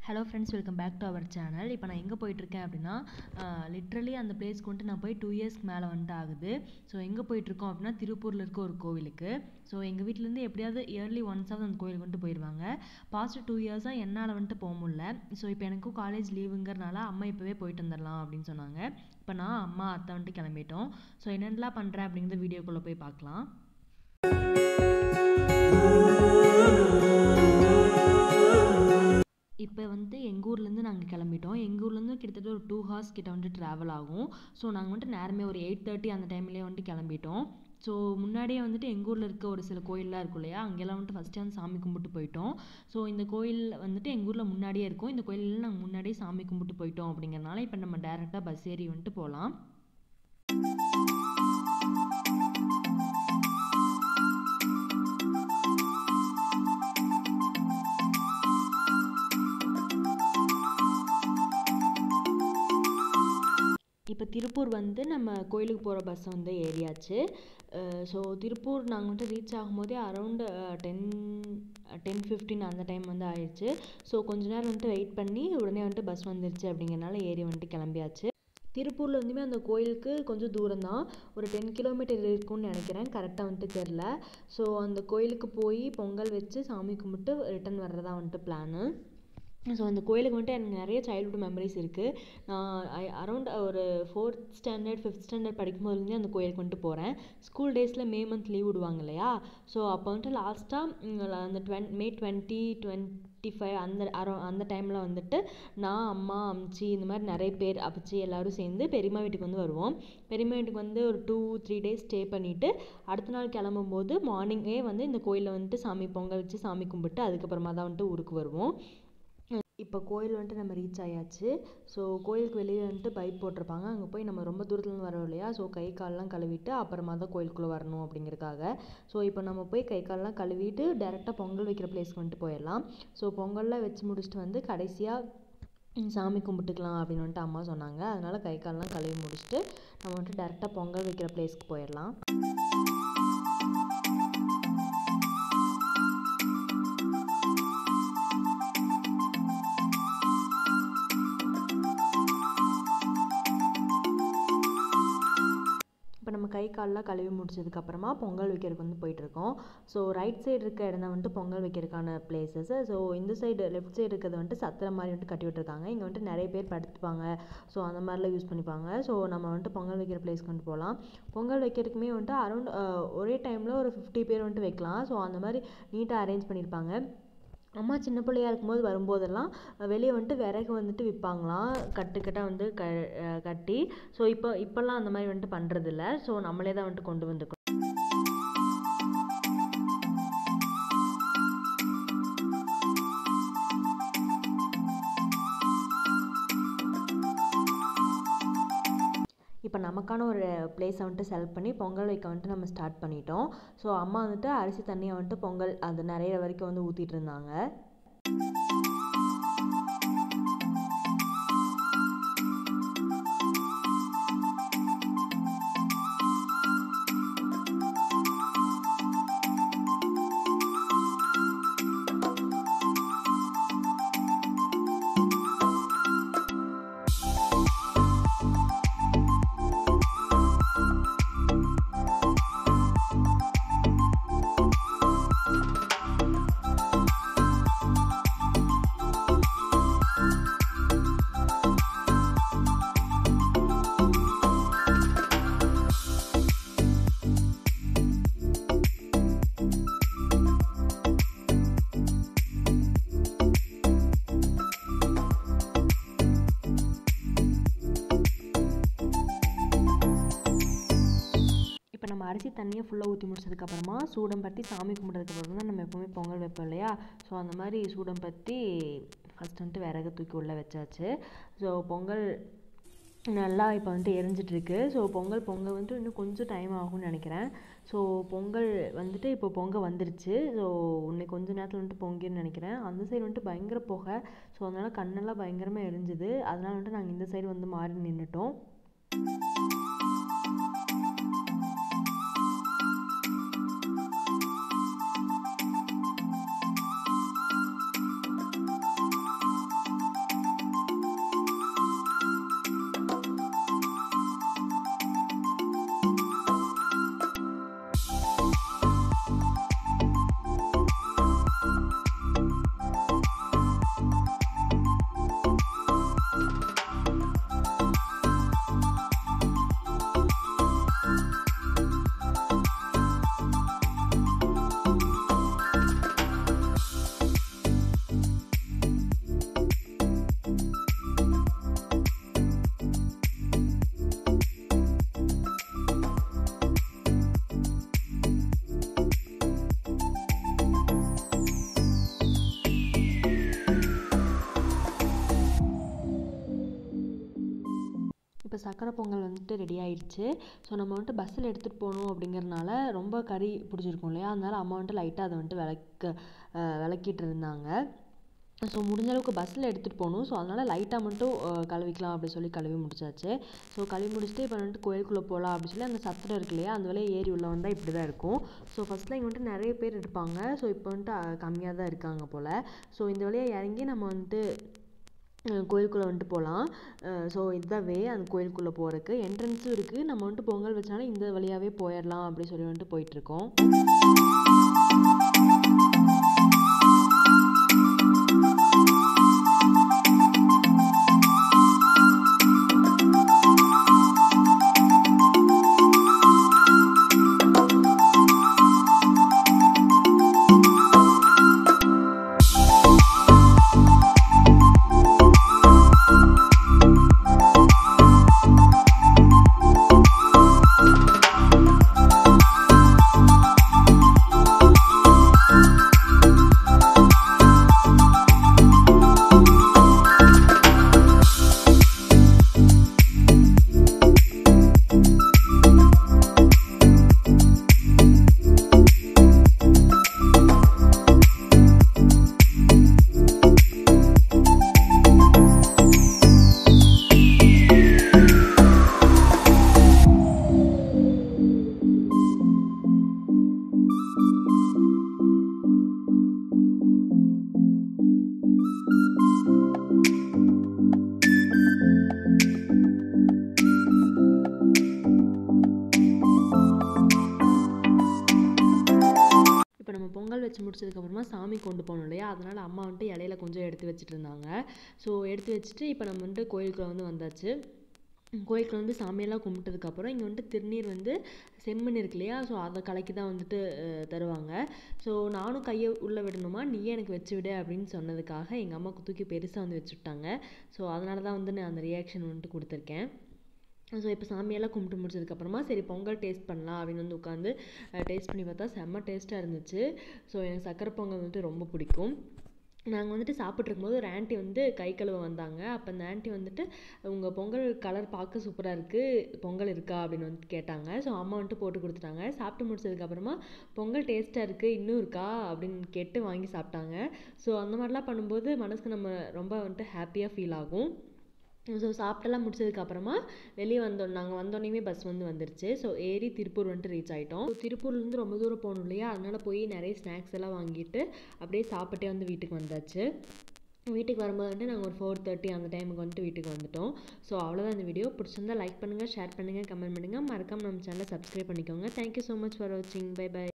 hello friends welcome back to our channel இப்போ நான் எங்கே போயிட்டுருக்கேன் அப்படின்னா லிட்ரலி அந்த பிளேஸ்க்கு வந்துட்டு நான் போய் டூ இயர்ஸ்க்கு மேலே வந்துட்டு ஆகுது ஸோ எங்கே போயிட்டுருக்கோம் அப்படின்னா திருப்பூரில் இருக்க ஒரு கோவிலுக்கு ஸோ எங்கள் வீட்டிலேருந்து எப்படியாவது இயர்லி ஒன்ஸாவது அந்த கோயிலுக்கு வந்துட்டு போயிடுவாங்க பாஸ்ட் டூ இயர்ஸாக என்னால் வந்துட்டு போக முடியல ஸோ இப்போ எனக்கும் காலேஜ் லீவுங்கிறனால அம்மா இப்போவே போயிட்டு வந்துடலாம் அப்படின்னு சொன்னாங்க இப்போ நான் அம்மா அத்தை வந்துட்டு கிளம்பிட்டோம் ஸோ என்னென்னலாம் பண்ணுறேன் அப்படிங்கிறத வீடியோக்குள்ளே போய் பார்க்கலாம் இப்போ வந்து எங்கள் ஊர்லேருந்து நாங்கள் கிளம்பிட்டோம் எங்கள் ஊர்லேருந்து கிட்டத்தட்ட ஒரு டூ ஹார்ஸ் கிட்ட வந்துட்டு ட்ராவல் ஆகும் ஸோ நாங்கள் வந்துட்டு நேரமே ஒரு எயிட் தேர்ட்டி அந்த டைம்லேயே வந்துட்டு கிளம்பிட்டோம் ஸோ முன்னாடியே வந்துட்டு எங்கள் ஊரில் இருக்க ஒரு சில கோயிலெலாம் இருக்கும் இல்லையா அங்கெல்லாம் வந்துட்டு ஃபஸ்ட்டே வந்து சாமி கும்பிட்டு போயிட்டோம் ஸோ இந்த கோயில் வந்துட்டு எங்கள் ஊரில் முன்னாடியே இருக்கும் இந்த கோயிலில் நாங்கள் முன்னாடியே சாமி கும்பிட்டு போயிட்டோம் அப்படிங்கிறனால இப்போ நம்ம டேரெக்டாக பஸ் ஏறி வந்துட்டு போகலாம் இப்போ திருப்பூர் வந்து நம்ம கோயிலுக்கு போகிற பஸ் வந்து ஏறியாச்சு ஸோ திருப்பூர் நாங்கள் வந்துட்டு ரீச் ஆகும்போதே அரௌண்டு டென் டென் ஃபிஃப்டின் அந்த டைம் வந்து ஆயிடுச்சு ஸோ கொஞ்ச நேரம் வந்துட்டு வெயிட் பண்ணி உடனே வந்துட்டு பஸ் வந்துருச்சு அப்படிங்கிறனால ஏறி வந்துட்டு கிளம்பியாச்சு திருப்பூரில் வந்துமே அந்த கோயிலுக்கு கொஞ்சம் தூரம் தான் ஒரு டென் கிலோமீட்டர் இருக்கும்னு நினைக்கிறேன் கரெக்டாக வந்துட்டு தெரில ஸோ அந்த கோயிலுக்கு போய் பொங்கல் வச்சு சாமி கும்பிட்டு ரிட்டன் வர்றதா வந்துட்டு பிளானு ஸோ அந்த கோயிலுக்கு வந்துட்டு எனக்கு நிறைய சைல்ட்ஹுட் மெமரிஸ் இருக்குது நான் ஐ அரௌண்ட் ஒரு ஃபோர்த் ஸ்டாண்டர்ட் ஃபிஃப்த் ஸ்டாண்டர்ட் படிக்கும்போதுலேருந்தே அந்த கோயிலுக்கு வந்துட்டு போகிறேன் ஸ்கூல் டேஸில் மே மந்த் லீவ் விடுவாங்க இல்லையா ஸோ அப்போ வந்துட்டு லாஸ்ட்டாக அந்த twenty May twenty twenty five அந்த அரௌ அந்த டைமில் வந்துட்டு நான் அம்மா அம்ச்சி இந்த மாதிரி நிறைய பேர் அப்பச்சி எல்லோரும் சேர்ந்து பெரியம்மா வீட்டுக்கு வந்து வருவோம் பெரியம்மா வீட்டுக்கு வந்து ஒரு டூ த்ரீ டேஸ் ஸ்டே பண்ணிவிட்டு அடுத்த நாள் கிளம்பும்போது மார்னிங்கே வந்து இந்த கோயிலில் வந்துட்டு சாமி பொங்கல் வச்சு சாமி கும்பிட்டு அதுக்கப்புறமா தான் வந்துட்டு ஊருக்கு வருவோம் இப்போ கோயில் வந்துட்டு நம்ம ரீச் ஆயாச்சு ஸோ கோயிலுக்கு வெளியே வந்துட்டு பைப் போட்டிருப்பாங்க அங்கே போய் நம்ம ரொம்ப தூரத்துலேருந்து வரோம் இல்லையா ஸோ கை கால்லாம் கழுவிட்டு அப்புறமா தான் கோயிலுக்குள்ளே வரணும் அப்படிங்கிறதுக்காக ஸோ இப்போ நம்ம போய் கை கால்லாம் கழுவிட்டு டேரெக்டாக பொங்கல் வைக்கிற பிளேஸ்க்கு வந்துட்டு போயிடலாம் ஸோ பொங்கல்லாம் வச்சு முடிச்சுட்டு வந்து கடைசியாக சாமி கும்பிட்டுக்கலாம் அப்படின்னு வந்துட்டு அம்மா சொன்னாங்க அதனால் கை கால்லாம் கழுவி முடிச்சுட்டு நம்ம வந்துட்டு டேரெக்டாக பொங்கல் வைக்கிற பிளேஸ்க்கு போயிடலாம் இப்போ நம்ம கை காலெலாம் கழுவி முடிச்சதுக்கப்புறமா பொங்கல் வைக்கிறதுக்கு வந்து போயிட்டுருக்கோம் ஸோ ரைட் சைடு இருக்க இடம் தான் வந்துட்டு பொங்கல் வைக்கிறதுக்கான பிளேசஸ் ஸோ இந்த சைடு லெஃப்ட் சைடு இருக்கிறது வந்துட்டு சத்திரம் மாதிரி வந்துட்டு கட்டி விட்டுருக்காங்க இங்கே வந்துட்டு நிறைய பேர் படுத்துப்பாங்க ஸோ அந்த மாதிரிலாம் யூஸ் பண்ணிப்பாங்க ஸோ நம்ம வந்துட்டு பொங்கல் வைக்கிற பிளேஸ்க்கு வந்துட்டு போகலாம் பொங்கல் வைக்கிறதுக்குமே வந்துட்டு அரௌண்ட் ஒரே டைமில் ஒரு ஃபிஃப்டி பேர் வந்துட்டு வைக்கலாம் ஸோ அந்த மாதிரி நீட்டாக அரேஞ்ச் பண்ணியிருப்பாங்க அம்மா சின்ன பிள்ளையா இருக்கும்போது வரும்போதெல்லாம் வெளியே வந்துட்டு விறகு வந்துட்டு விற்பாங்களாம் கட்டுக்கட்டாக வந்து க கட்டி ஸோ இப்போ இப்போல்லாம் அந்த மாதிரி வந்துட்டு பண்ணுறதில்ல ஸோ நம்மளே தான் வந்துட்டு கொண்டு வந்துக்கணும் இப்போ நமக்கான ஒரு பிளேஸை வந்துட்டு செலக்ட் பண்ணி பொங்கல் வைக்க வந்துட்டு நம்ம ஸ்டார்ட் பண்ணிட்டோம் ஸோ அம்மா வந்துட்டு அரிசி தண்ணியை வந்துட்டு பொங்கல் அது நிறைய வரைக்கும் வந்து ஊற்றிட்டு இருந்தாங்க இப்போ நம்ம அரிசி தண்ணியை ஃபுல்லாக ஊற்றி முடிச்சதுக்கப்புறமா சூடம் பற்றி சாமி கும்பிட்றதுக்கப்புறம் தான் நம்ம எப்போவுமே பொங்கல் வைப்போம் இல்லையா ஸோ அந்த மாதிரி சூடம் பற்றி ஃபஸ்ட் வந்துட்டு விறகு தூக்கி உள்ளே வச்சாச்சு ஸோ பொங்கல் நல்லா இப்போ வந்துட்டு எரிஞ்சிட்ருக்கு ஸோ பொங்கல் பொங்க வந்துட்டு இன்னும் கொஞ்சம் டைம் ஆகும்னு நினைக்கிறேன் ஸோ பொங்கல் வந்துட்டு இப்போ பொங்க வந்துருச்சு ஸோ இன்னைக்கு கொஞ்சம் நேரத்தில் வந்துட்டு பொங்கின்னு நினைக்கிறேன் அந்த சைடு வந்துட்டு பயங்கர புகை ஸோ அதனால் கண்ணெல்லாம் பயங்கரமாக எரிஞ்சுது அதனால் வந்துட்டு நாங்கள் இந்த சைடு வந்து மாறி நின்றுட்டோம் இப்போ சக்கரை பொங்கல் வந்துட்டு ரெடி ஆயிடுச்சு ஸோ நம்ம வந்துட்டு பஸ்ஸில் எடுத்துகிட்டு போகணும் அப்படிங்கிறனால ரொம்ப கறி பிடிச்சிருக்கும் இல்லையா அதனால அம்மா வந்துட்டு லைட்டாக அதை வந்துட்டு விளக்க விளக்கிட்டு இருந்தாங்க ஸோ முடிஞ்ச அளவுக்கு பஸ்ஸில் எடுத்துகிட்டு போகணும் ஸோ அதனால் லைட்டாக மட்டும் கழுவிக்கலாம் அப்படி சொல்லி கழுவி முடிச்சாச்சு ஸோ கழுவி முடிச்சுட்டு இப்போ வந்துட்டு கோயிலுக்குள்ளே போகலாம் அப்படி சொல்லி அந்த சத்திரம் இருக்கு இல்லையா அந்த வழியாக ஏறி உள்ள வந்தால் இப்படி தான் இருக்கும் ஸோ ஃபஸ்ட்டில் இங்கே வந்துட்டு நிறைய பேர் இருப்பாங்க ஸோ இப்போ வந்துட்டு கம்மியாக தான் இருக்காங்க போல் ஸோ இந்த வழியாக இறங்கி நம்ம வந்துட்டு கோயிலுக்குள்ளே வந்துட்டு போகலாம் ஸோ இதுதான் வே அந்த கோயிலுக்குள்ளே போகிறதுக்கு என்ட்ரன்ஸும் இருக்குது நம்ம வந்துட்டு பொங்கல் வச்சாலும் இந்த வழியாகவே போயிடலாம் அப்படி சொல்லி வந்துட்டு போயிட்டுருக்கோம் இப்போ நம்ம பொங்கல் வச்சு முடிச்சதுக்கப்புறமா சாமி கொண்டு போகணும் இல்லையா அதனால் அம்மா வந்துட்டு இலையில கொஞ்சம் எடுத்து வச்சுட்டு இருந்தாங்க ஸோ எடுத்து வச்சுட்டு இப்போ நம்ம வந்துட்டு கோயிலுக்குள்ள வந்து வந்தாச்சு கோயிலுக்குள்ள வந்து சாமியெல்லாம் கும்பிட்டதுக்கப்புறம் இங்கே வந்துட்டு திருநீர் வந்து செம்மண் இருக்கு இல்லையா ஸோ அதை கலக்கி தான் வந்துட்டு அஹ், தருவாங்க ஸோ நானும் கையை உள்ளே விடணுமா நீயே எனக்கு வச்சு விடு அப்படின்னு சொன்னதுக்காக எங்கள் அம்மாவுக்கு தூக்கி பெருசாக வந்து வச்சு விட்டாங்க ஸோ அதனால தான் வந்து நான் அந்த ரியாக்ஷன் வந்துட்டு கொடுத்துருக்கேன் ஸோ இப்போ சாமியெல்லாம் கும்பிட்டு முடிச்சதுக்கப்புறமா சரி பொங்கல் டேஸ்ட் பண்ணலாம் அப்படின்னு வந்து உட்காந்து டேஸ்ட் பண்ணி பார்த்தா செம்ம டேஸ்ட்டாக இருந்துச்சு ஸோ எனக்கு சக்கரை பொங்கல் வந்துட்டு ரொம்ப பிடிக்கும் நாங்கள் வந்துட்டு சாப்பிட்டு இருக்கும்போது ஒரு ஆன்ட்டி வந்து கை கழுவ வந்தாங்க அப்போ அந்த ஆன்ட்டி வந்துட்டு உங்கள் பொங்கல் கலர் பார்க்க சூப்பராக இருக்குது பொங்கல் இருக்கா அப்படின்னு வந்து கேட்டாங்க ஸோ அம்மா வந்துட்டு போட்டு கொடுத்துட்டாங்க சாப்பிட்டு முடிச்சதுக்கப்புறமா பொங்கல் டேஸ்ட்டாக இருக்குது இன்னும் இருக்கா அப்படின்னு கேட்டு வாங்கி சாப்பிட்டாங்க ஸோ அந்த மாதிரிலாம் பண்ணும்போது மனசுக்கு நம்ம ரொம்ப வந்துட்டு ஹாப்பியாக ஃபீல் ஆகும் ஸோ சாப்பிட்டெல்லாம் முடிச்சதுக்கப்புறமா வெளியே வந்தோம் நாங்கள் வந்தோடனேயுமே பஸ் வந்து வந்துருச்சு ஸோ ஏறி திருப்பூர் வந்துட்டு ரீச் ஆகிட்டோம் திருப்பூர்லேருந்து ரொம்ப தூரம் போகணும் இல்லையா அதனால போய் நிறைய ஸ்நாக்ஸ் எல்லாம் வாங்கிட்டு அப்படியே சாப்பிட்டே வந்து வீட்டுக்கு வந்தாச்சு வீட்டுக்கு வரும்போது வந்துட்டு நாங்கள் ஒரு ஃபோர் தேர்ட்டி அந்த டைமுக்கு வந்துட்டு வீட்டுக்கு வந்துட்டோம் ஸோ அவ்வளோதான் இந்த வீடியோ பிடிச்சிருந்தா லைக் பண்ணுங்கள் ஷேர் பண்ணுங்கள் கமெண்ட் பண்ணுங்கள் மறக்காம நம்ம சேனலை சப்ஸ்கிரைப் பண்ணிக்கோங்க தேங்க்யூ ஸோ மச் ஃபார் வாட்சிங் பை பை